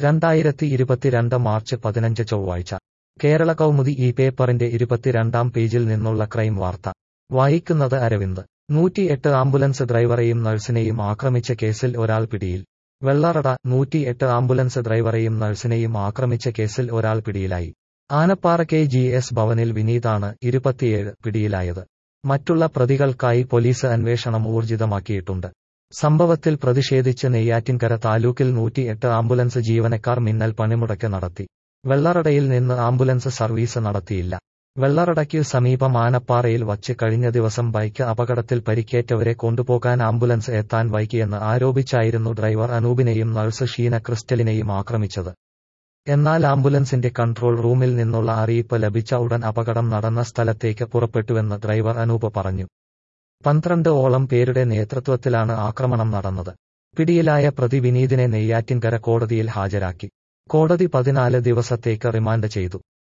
രണ്ടായിരത്തി ഇരുപത്തിരണ്ട് മാർച്ച് പതിനഞ്ച് ചൊവ്വാഴ്ച കേരള കൗമുദി ഈ പേപ്പറിന്റെ ഇരുപത്തിരണ്ടാം പേജിൽ നിന്നുള്ള ക്രൈം വാർത്ത വായിക്കുന്നത് അരവിന്ദ് നൂറ്റിയെട്ട് ആംബുലൻസ് ഡ്രൈവറെയും നഴ്സിനെയും ആക്രമിച്ച കേസിൽ ഒരാൾ പിടിയിൽ വെള്ളറട നൂറ്റിയെട്ട് ആംബുലൻസ് ഡ്രൈവറെയും നഴ്സിനെയും ആക്രമിച്ച കേസിൽ ഒരാൾ പിടിയിലായി ആനപ്പാറ കെ ജി എസ് ഭവനിൽ വിനീതാണ് ഇരുപത്തിയേഴ് പിടിയിലായത് മറ്റുള്ള പ്രതികൾക്കായി പോലീസ് അന്വേഷണം ഊർജിതമാക്കിയിട്ടുണ്ട് സംഭവത്തിൽ പ്രതിഷേധിച്ച് നെയ്യാറ്റിൻകര താലൂക്കിൽ നൂറ്റിയെട്ട് ആംബുലൻസ് ജീവനക്കാർ മിന്നൽ പണിമുടക്ക് നടത്തി വെള്ളറടയിൽ നിന്ന് ആംബുലൻസ് സർവീസ് നടത്തിയില്ല വെള്ളറടയ്ക്കു സമീപം ആനപ്പാറയിൽ വച്ച് കഴിഞ്ഞ ദിവസം ബൈക്ക് അപകടത്തിൽ പരിക്കേറ്റവരെ കൊണ്ടുപോകാൻ ആംബുലൻസ് എത്താൻ വൈകിയെന്ന് ആരോപിച്ചായിരുന്നു ഡ്രൈവർ അനൂപിനെയും നഴ്സ് ഷീന ക്രിസ്റ്റലിനെയും ആക്രമിച്ചത് എന്നാൽ ആംബുലൻസിന്റെ കൺട്രോൾ റൂമിൽ നിന്നുള്ള അറിയിപ്പ് ലഭിച്ച ഉടൻ അപകടം നടന്ന സ്ഥലത്തേക്ക് പുറപ്പെട്ടുവെന്ന് ഡ്രൈവർ അനൂപ് പറഞ്ഞു പന്ത്രണ്ട് ഓളം പേരുടെ നേതൃത്വത്തിലാണ് ആക്രമണം നടന്നത് പിടിയിലായ പ്രതി വിനീതിനെ നെയ്യാറ്റിൻകര കോടതിയിൽ ഹാജരാക്കി കോടതി പതിനാല് ദിവസത്തേക്ക് റിമാൻഡ് ചെയ്തു